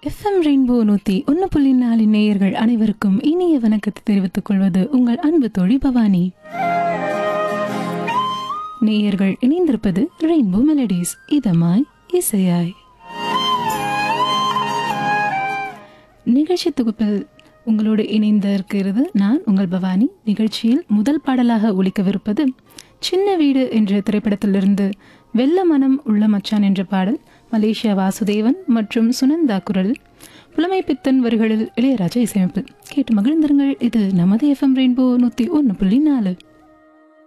FM rainbow நூத்தி ஒன்னு புள்ளி நாலு நேயர்கள் அனைவருக்கும் இனிய வணக்கத்தை தெரிவித்துக் கொள்வது உங்கள் அன்பு தோழி பவானி நேயர்கள் இணைந்திருப்பது ரெயின்போ மெலடிஸ் இதமாய் இசையாய் நிகழ்ச்சி தொகுப்பில் உங்களோடு இணைந்து இருக்கிறது நான் உங்கள் பவானி நிகழ்ச்சியில் முதல் பாடலாக ஒலிக்கவிருப்பது சின்ன வீடு என்ற திரைப்படத்திலிருந்து வெள்ள மனம் உள்ள மச்சான் என்ற பாடல் மலேசியா வாசுதேவன் மற்றும் சுனந்தா குரல் புலமை பித்தன் வரிகளில் இளையராஜா இசையமைப்பு கேட்டு மகிழ்ந்திருங்கள் இது நமது எஃப்எம் ரெயின்போ நூற்றி ஒன்று புள்ளி நாலு